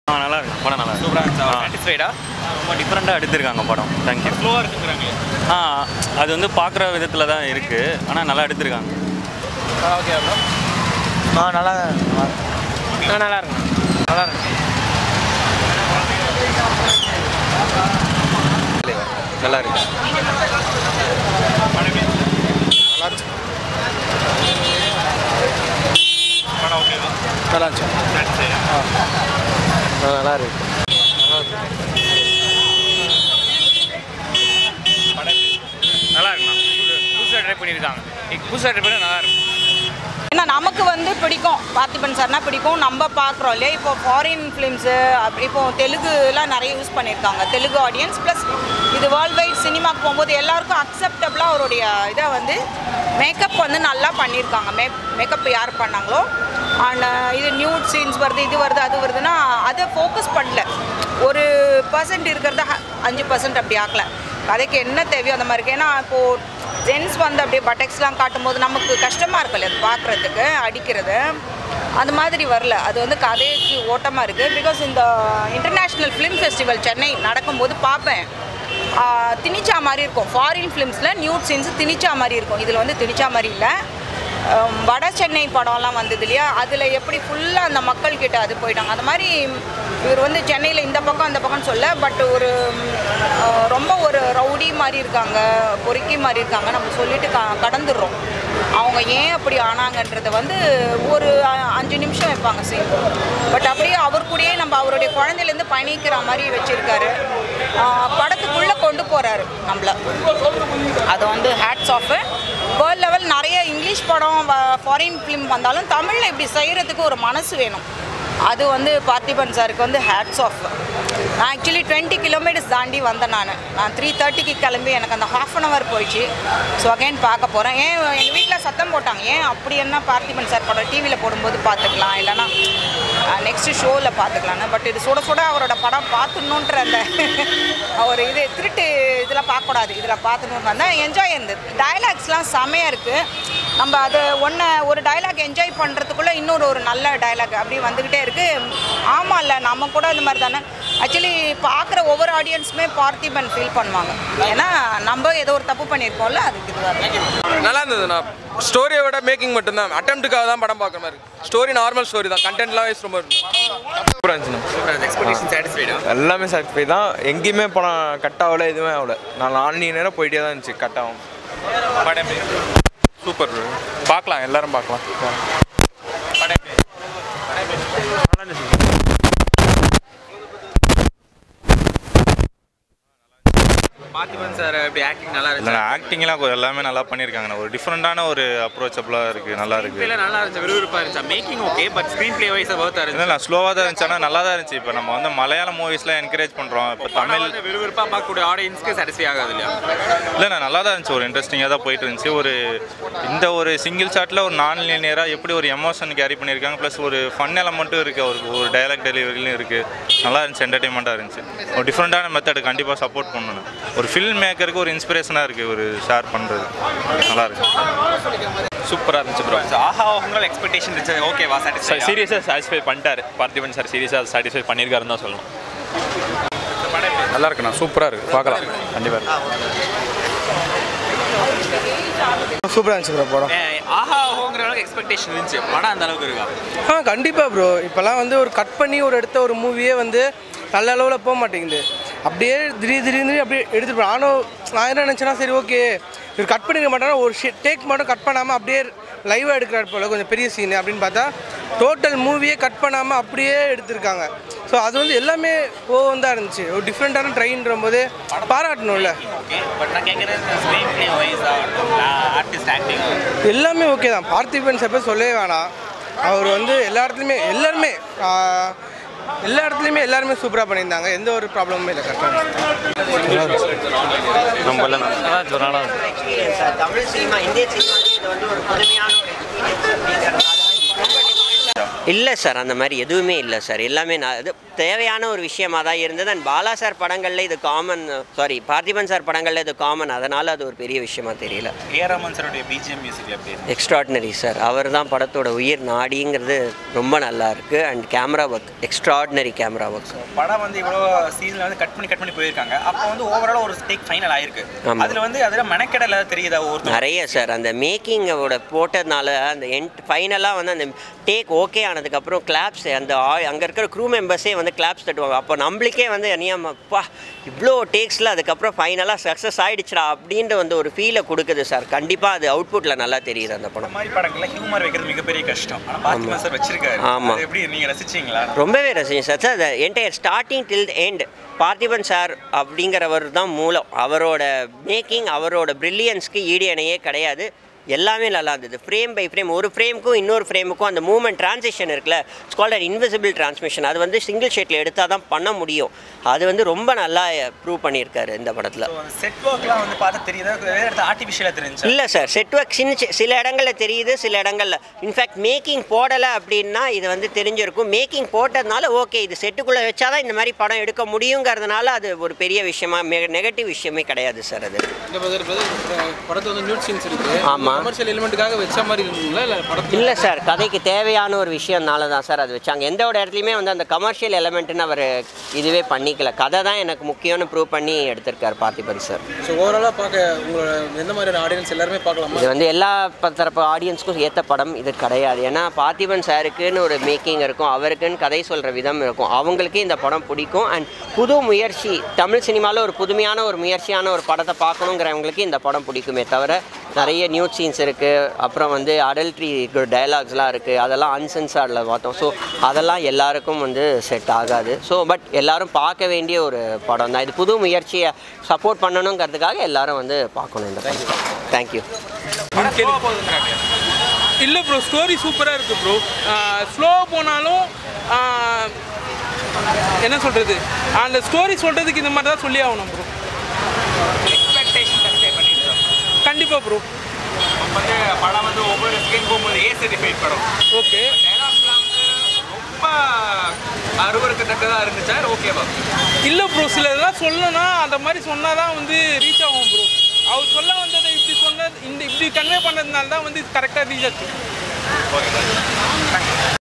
ஆ நல்லா இருக்கு படம் நல்லா இருக்கு சூப்பராக இருந்துச்சா ஆ. சாட்டிஸ்ஃபைடா ரொம்ப டிஃப்ரெண்ட்டாக எடுத்திருக்காங்க படம் தேங்க்யூ ஸ்லோவாக இருக்குங்கிறாங்க ஆ அது வந்து பார்க்குற விதத்தில் தான் இருக்குது ஆனால் நல்லா எடுத்திருக்காங்க ஓகே ப்ரோ ஆ நல்லா ஆ நல்லா இருக்கு நல்லா இருக்கு நல்லா இருக்கு படம் ஓகேவா நல்லா இருந்துச்சு நல்லா இருக்கு நல்லா இருக்குண்ணா புதுசாக ட்ரை பண்ணியிருக்காங்க புதுசாக ட்ரை பண்ணி நல்லா இருக்கு ஏன்னா நமக்கு வந்து பிடிக்கும் பார்த்திபன் சார்னா பிடிக்கும் நம்ம பார்க்குறோம் இல்லையா இப்போ ஃபாரின் ஃபிலிம்ஸு அப்படி இப்போ தெலுங்குலாம் நிறைய யூஸ் பண்ணியிருக்காங்க தெலுங்கு ஆடியன்ஸ் ப்ளஸ் இது வேர்ல்ட் வைட் சினிமாக்கு போகும்போது எல்லாருக்கும் அக்செப்டபுளாக அவருடைய இதை வந்து மேக்கப் வந்து நல்லா பண்ணியிருக்காங்க மே மேக்கப் யார் பண்ணாங்களோ அண்ட் இது நியூட் சீன்ஸ் வருது இது வருது அது வருதுன்னா அதை ஃபோக்கஸ் பண்ணல ஒரு பர்சன்ட் இருக்கிறத ஹ- அஞ்சு பர்சன்ட் அப்படி ஆக்கல கதைக்கு என்ன தேவையோ அந்த மாதிரி இருக்கு ஏன்னா இப்போது ஜென்ஸ் வந்து அப்படியே பட்டக்ஸ்லாம் காட்டும்போது நமக்கு கஷ்டமாக இருக்குல்ல அது பார்க்குறதுக்கு அடிக்கிறது அந்த மாதிரி வரல அது வந்து கதைக்கு ஓட்டமாக இருக்குது பிகாஸ் இந்த இன்டர்நேஷ்னல் ஃபிலிம் ஃபெஸ்டிவல் சென்னை நடக்கும்போது பார்ப்பேன் ஆஹ், திணிச்சா மாதிரி இருக்கும் ஃபாரின் ஃபிலிம்ஸில் நியூட் சீன்ஸ் திணிச்சா மாதிரி இருக்கும் இதில் வந்து திணிச்சா மாதிரி இல்லை ஹம், வட சென்னை படம்லாம் வந்தது இல்லையா அதில் எப்படி ஃபுல்லாக அந்த மக்கள் கிட்ட அது போயிட்டாங்க அந்த மாதிரி இவர் வந்து சென்னையில் இந்த பக்கம் அந்த பக்கம்னு சொல்ல பட் ஒரு ம், அஹ், ரொம்ப ஒரு ரவுடி மாதிரி இருக்காங்க பொறுக்கி மாதிரி இருக்காங்க நம்ம சொல்லிட்டு க கடந்துடுறோம் அவங்க ஏன் அப்படி ஆனாங்கன்றதை வந்து ஒரு அ- அஞ்சு நிமிஷம் வைப்பாங்க சீன் பட் அப்படியே அவர் கூடயே நம்ம அவருடைய குழந்தையிலேருந்து பயணிக்கிற மாதிரி வச்சுருக்காரு படத்துக்குள்ளே கொண்டு போகிறாரு நம்மள அது வந்து ஹேட்ஸ் ஆஃப் வேர்ல்ட் லெவல் நிறைய இங்கிலீஷ் படம் ஃபாரின் ஃபிலிம் வந்தாலும் தமிழில் இப்படி செய்கிறதுக்கு ஒரு மனசு வேணும் அது வந்து பார்த்திபன் சாருக்கு வந்து ஹேட்ஸ் ஆஃப் நான் ஆக்சுவலி டுவெண்ட்டி கிலோமீட்டர்ஸ் தாண்டி வந்தேன் நான் நான் த்ரீ தேர்ட்டிக்கு கிளம்பி எனக்கு அந்த ஹாஃப் அன் ஹவர் போயிடுச்சு ஸோ அகைன் பார்க்க போகிறேன் ஏன் எங்கள் வீட்டில் சத்தம் போட்டாங்க ஏன் அப்படி என்ன பார்த்திபன் சார் படம் டிவியில் போடும்போது பார்த்துக்கலாம் இல்லைன்னா நெக்ஸ்ட் ஷோவில் பார்த்துக்கலான்னு பட் இது சுட சுட அவரோட படம் பார்த்துடணுன்ற அந்த ஒரு இது திருட்டு இதெல்லாம் பார்க்கக்கூடாது இதில் பார்த்துணுன்னு வந்தேன் என்ஜாய் இருந்தது டயலாக்ஸ்லாம் செமையாக இருக்குது நம்ம அது ஒன்று ஒரு டயலாக் என்ஜாய் பண்ணுறதுக்குள்ளே இன்னொரு ஒரு நல்ல டயலாக் அப்படி வந்துக்கிட்டே இருக்குது ஆமாம் இல்லை நம்ம கூட இந்த மாதிரி தானே ஆக்சுவலி பார்க்குற ஒவ்வொரு ஆடியன்ஸுமே பார்த்திபன் ஃபீல் பண்ணுவாங்க ஏன்னா நம்ம ஏதோ ஒரு தப்பு பண்ணியிருக்கோம்ல அதுக்கு இதுவாக நல்லா இருந்ததுண்ணா ஸ்டோரியை விட மேக்கிங் மட்டும்தான் அட்டம்ப்ட்டுக்காக தான் படம் பார்க்குற மாதிரி ஸ்டோரி நார்மல் ஸ்டோரி தான் கண்டென்ட்லாம் வைஸ் ரொம்ப சூப்பராக இருந்துச்சுண்ணா எக்ஸ்பெக்டேஷன் சாட்டிஸ்ஃபைடா எல்லாமே சாட்டிஸ்ஃபை தான் எங்கேயுமே படம் கட் ஆகல எதுவுமே ஆகல நான் நாலு நேரம் போயிட்டே தான் இருந்துச்சு கட் ஆகும் படம் சூப்பர் பார்க்கலாம் எல்லாரும் பார்க்கலாம் பார்த்திபன் சார் அப்படி ஆக்டிங் நல்லா இல்லை இருந்துச்சு ஆக்டிங்லாம் எல்லாமே நல்லா பண்ணியிருக்காங்க ஒரு டிஃப்ரெண்ட்டான ஒரு அப்ரோச்சபிளாக இருக்குது நல்லா இருக்குது இல்லை நல்லா இருந்துச்சு விறுவிறுப்பாக இருந்துச்சு making okay but screen play wise ஒர்த்தாக இல்லை இருந்துச்சு நான் ஸ்லோவாக தான் இருந்துச்சு ஆனால் நல்லா தான் இருந்துச்சு இப்போ நம்ம வந்து மலையாளம் மூவிஸ்லாம் என்கரேஜ் பண்ணுறோம் இப்போ படம் தமிழ் வந்து விறுவிறுப்பாக பார்க்கக்கூடிய ஆடியன்ஸ்க்கு சாட்டிஸ்ஃபை ஆகாது இல்லையா இல்லை நான் நல்லா தான் இருந்துச்சு ஒரு இன்ட்ரெஸ்டிங்காக தான் போயிட்டு இருந்துச்சு ஒரு இந்த ஒரு சிங்கிள் ஷாட்டில் ஒரு நான் லீனியராக எப்படி ஒரு எமோஷன் கேரி பண்ணியிருக்காங்க ப்ளஸ் ஒரு ஃபன் எலமெண்ட்டும் இருக்குது ஒரு ஒரு டைலாக் டெலிவரிலையும் இருக்குது நல்லா இருந்துச்சு என்டர்டைன்மெண்ட்டாக இருந்துச்சு ஒரு டிஃப்ரெண்ட்டான மெத்தட் கண்டிப்பாக சப்போர்ட் பண்ணணும் ஒரு ஃபில்ம் மேக்கருக்கு ஒரு இன்ஸ்பிரேஷனாக இருக்குது ஒரு ஷேர் பண்ணுறது நல்லா இருக்கு சூப்பராக இருந்துச்சு ப்ரோ ஆஹா உங்களோட எக்ஸ்பெக்டேஷன் இருந்துச்சு ஓகேவா சாட்டிஸ்ஃபை சீரியஸாக சாட்டிஸ்ஃபை பண்ணிட்டாரு பார்த்திபன் சார் சீரியஸாக சாட்டிஸ்ஃபை பண்ணியிருக்காருன்னு தான் சொல்லணும் நல்லா இருக்குண்ணா சூப்பராக இருக்குது பார்க்கலாம் கண்டிப்பாக சூப்பராக இருந்துச்சு ப்ரோ படம் ஆஹா ஓங்கிற அளவுக்கு எக்ஸ்பெக்டேஷன் இருந்துச்சு படம் அந்த அளவுக்கு இருக்கா ஆ கண்டிப்பாக ப்ரோ இப்போல்லாம் வந்து ஒரு கட் பண்ணி ஒரு எடுத்த ஒரு மூவியே வந்து நல்ல அளவில் போக மாட்டேங்குது அப்படியே திடீர் திடீர்னு அப்படியே எடுத்துட்டு போகிறோம் ஆனால் நான் என்ன நினச்சேன்னா சரி ஓகே இவர் கட் பண்ணிக்க மாட்டாங்கன்னா ஒரு ஷே டேக் மட்டும் கட் பண்ணாமல் அப்படியே லைவாக எடுக்கிறாரு போல கொஞ்சம் பெரிய சீன் அப்படின்னு பார்த்தா டோட்டல் மூவியே கட் பண்ணாமல் அப்படியே எடுத்திருக்காங்க ஸோ அது வந்து எல்லாமே ஓவன் தான் இருந்துச்சு ஒரு டிஃப்ரெண்ட்டான ட்ரெயின்ற போது பாராட்டணும்ல ஓகே பட் நான் கேட்குறேன் ஸ்க்ரீன் ப்ளே வைஸ் ஆகட்டும் ஆர்டிஸ்ட் ஆக்டிங் எல்லாமே ஓகே தான் பார்த்திபன் சார் பேர் சொல்லவே வேணாம் அவர் வந்து எல்லா இடத்துலையுமே எல்லாருமே ஆ, எல்லா இடத்துலையுமே எல்லாருமே சூப்பராக பண்ணியிருந்தாங்க எந்த ஒரு ப்ராப்ளமுமே இல்லை கரெக்டாக நம்மள நல்லா இருந்துச்சு நல்லா இருந்துச்சு எக்ஸ்பீரியன்ஸ் சார் தமிழ் சினிமா இந்திய சினிமாவுக்கு இது வந்து ஒரு புதுமையான ஒரு எக்ஸ்பீரியன்ஸ் அப்படிங்கிறது இல்லை சார் அந்த மாதிரி எதுவுமே இல்லை சார் எல்லாமே நான் இது தேவையான ஒரு விஷயமா தான் இருந்தது அண்ட் பாலா சார் படங்களில் இது காமன் சாரி பார்த்திபன் சார் படங்களில் இது காமன் அதனால் அது ஒரு பெரிய விஷயமா தெரியல ஏஆர் ரமன் சாருடைய பிஜிஎம் மியூசிக் எப்படி இருக்கு? எக்ஸ்ட்ராடினரி சார் அவர் தான் படத்தோட உயிர் நாடிங்கிறது ரொம்ப நல்லா இருக்குது and camera work extraordinary camera work படம் வந்து இவ்வளோ சீசன்ல வந்து கட் பண்ணி கட் பண்ணி போயிருக்காங்க அப்போ வந்து ஓவரால் ஒரு டேக் ஃபைனல் ஆயிருக்கு ஆமா. அதுல வந்து அதுல மெனக்கெடல தெரியுதா ஒருத்தர் நிறைய சார் அந்த மேக்கிங்கோட போட்டதுனால அந்த எண்ட் ஃபைனலாக வந்து அந்த டேக் ஓகே ஆனதுக்கப்புறம் கிளாப்ஸ் அந்த அங்கே இருக்கிற க்ரூ மெம்பர்ஸே வந்து கிளாப்ஸ் தட்டுவாங்க அப்போ நம்மளுக்கே வந்து அநியாமப்பா இவ்வளோ டேக்ஸில் அதுக்கப்புறம் ஃபைனலாக சக்ஸஸ் ஆயிடுச்சுடா அப்படின்ற வந்து ஒரு ஃபீலை கொடுக்குது சார் கண்டிப்பாக அது அவுட்புட்டில் நல்லா தெரியுது அந்த இந்த படம் மாதிரி படங்கள்ல ஹியூமர் வைக்கிறது மிகப்பெரிய கஷ்டம் ஆனா பார்த்திபன் சார் வச்சிருக்காரு ஆமா. அது எப்படி நீங்க ரசிச்சீங்களா ரொம்பவே ரசிச்சேன் sir sir entire starting till end Parthiban sir அப்படிங்கிறவர் தான் மூலம் அவரோட மேக்கிங் அவரோட பிரில்லியன்ஸ்க்கு ஈடு இணையே கிடையாது எல்லாமே நல்லா இருந்தது ஃப்ரேம் பை ஃப்ரேம் ஒரு ஃப்ரேமுக்கும் இன்னொரு ஃப்ரேமுக்கும் அந்த மூமெண்ட் ட்ரான்சிஷன் இருக்குல்ல ஸ்காலர் இன்விசிபிள் டிரான்ஸ்மிஷன் அது வந்து சிங்கிள் ஷேட்டில் எடுத்தால் தான் பண்ண முடியும் அது வந்து ரொம்ப நல்லா ப்ரூவ் பண்ணியிருக்காரு இந்த படத்தில் செட் ஒர்க்லாம் வந்து பார்த்தா தெரியுதா வேற இடத்துல ஆர்டிஃபிஷியலாக தெரிஞ்சு இல்லை சார் செட் ஒர்க் சின்ன சி- சில இடங்களில் தெரியுது சில இடங்களில் இன்ஃபேக்ட் மேக்கிங் போடலை அப்படின்னா இது வந்து தெரிஞ்சிருக்கும் மேக்கிங் போட்டதுனால ஓகே இது செட்டுக்குள்ளே வச்சாதான் இந்த மாதிரி படம் எடுக்க முடியுங்கிறதுனால அது ஒரு பெரிய விஷயமா நெகட்டிவ் விஷயமே கிடையாது சார் அது இந்த பதர் பதர் படத்துல வந்து நியூட் சீன்ஸ் இருக்கு ஆமா. கமர்ஷியல் எலிமெண்ட்டுக்காக வச்ச மாதிரி இருந்தீங்களா இல்ல படத்துல இல்லை சார் கதைக்கு தேவையான ஒரு விஷயம்னால தான் சார் அது வச்சாங்க எந்த ஒரு இடத்துலையுமே வந்து அந்த கமர்ஷியல் எலமெண்ட்டுன்னு அவர் இதுவே பண்ணிக்கல கதை தான் எனக்கு முக்கியம்னு ப்ரூவ் பண்ணி எடுத்திருக்கார் பார்த்திபன் சார் ஸோ ஓவராலாக பார்க்க உங்களோட எந்த மாதிரியான ஆடியன்ஸ் எல்லாருமே பார்க்கலாமா இது வந்து எல்லா ப- தரப்பு ஆடியன்ஸ்க்கும் ஏற்ற படம் இது கிடையாது ஏன்னா பார்த்திபன் சாருக்குன்னு ஒரு மேக்கிங் இருக்கும் அவருக்குன்னு கதை சொல்கிற விதம் இருக்கும் அவங்களுக்கே இந்த படம் பிடிக்கும் அண்ட் புது முயற்சி தமிழ் சினிமாவில் ஒரு புதுமையான ஒரு முயற்சியான ஒரு படத்தை பார்க்கணுங்கிறவங்களுக்கு இந்த படம் பிடிக்குமே தவிர நிறைய நியூட் சீன்ஸ் இருக்குது அப்புறம் வந்து அடல்ட்ரி டயலாக்ஸ்லாம் இருக்குது அதெல்லாம் அன்சென்சார்டில் பார்த்தோம் ஸோ அதெல்லாம் எல்லாருக்கும் வந்து செட் ஆகாது ஸோ பட் எல்லாரும் பார்க்க வேண்டிய ஒரு படம் தான் இது புது முயற்சியை சப்போர்ட் பண்ணணுங்கிறதுக்காக எல்லாரும் வந்து பார்க்கணும் இந்த படம் தேங்க்யூ இல்லை ப்ரோ ஸ்டோரி சூப்பராக இருக்குது ப்ரோ ஸ்லோ போனாலும் ஆஹ், என்ன சொல்கிறது அந்த ஸ்டோரி சொல்கிறதுக்கு இந்த மாதிரி தான் சொல்லி ஆகணும் ப்ரோ எக்ஸ்பெக்டேஷன் சர்வே பண்ணிருக்கோம் கண்டிப்பாக ப்ரோ வந்து படம் வந்து ஒவ்வொரு ஸ்கிரீன் போகும்போது ஏ சர்டிஃபைட் படம் ஓகே டைலாக்ஸ்லாம் வந்து ரொம்ப அருவருக்கத்தக்கதாக இருந்துச்சா ஓகேவா இல்லை ப்ரோ சில இதெல்லாம் சொல்லணும்னா அந்த மாதிரி சொன்னால் தான் வந்து ரீச் ஆகும் ப்ரோ அவர் சொல்ல வந்ததை இப்படி சொன்னது இந்த இப்படி கன்வே பண்ணதுனால தான் வந்து கரெக்டாக ரீச் ஆச்சு ஓகே